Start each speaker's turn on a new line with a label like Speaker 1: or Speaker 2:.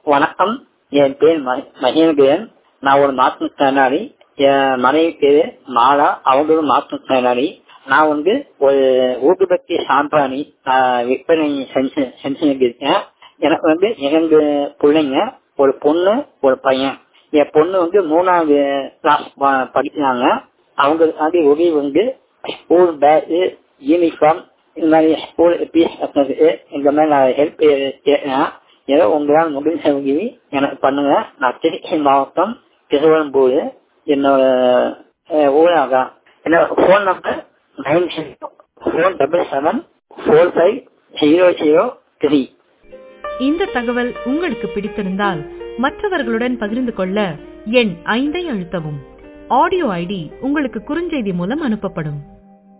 Speaker 1: வணக்கம் என் பேர் ம- மகேந்திரன் நான் ஒரு மாற்றுத்திறனாளி என் மனைவி பேரு மாலா அவங்களும் மாற்றுத்திறனாளி நான் வந்து ஒரு ஊதுபத்தி சாம்பிராணி ஆஹ், விற்பனை செஞ்சு செஞ்சுட்டு இருக்கேன் எனக்கு வந்து இரண்டு பிள்ளைங்க ஒரு பொண்ணு ஒரு பையன் என் பொண்ணு வந்து மூணாவது கிளாஸ் படிக்கிறாங்க அவங்களுக்காண்டி உதவி வந்து ஸ்கூல் பேக்கு யூனிஃபார்ம் இந்த மாதிரி ஸ்கூல் ஃபீஸ் கட்டுறதுக்கு இந்த மாதிரி நான் ஹெல்ப் கேட்கிறேன் ஏதோ உங்களால் முடிஞ்ச உதவி எனக்கு பண்ணுங்க நான் திருச்சி மாவட்டம் திருவள்ளம்பூர் என்னோட அஹ், ஊராக என்னோட phone number nine six four double seven four five zero zero three
Speaker 2: இந்த தகவல் உங்களுக்கு பிடித்திருந்தால் மற்றவர்களுடன் பகிர்ந்து கொள்ள எண் ஐந்தை அழுத்தவும் ஆடியோ ஐடி உங்களுக்கு குறுஞ்செய்தி மூலம் அனுப்பப்படும்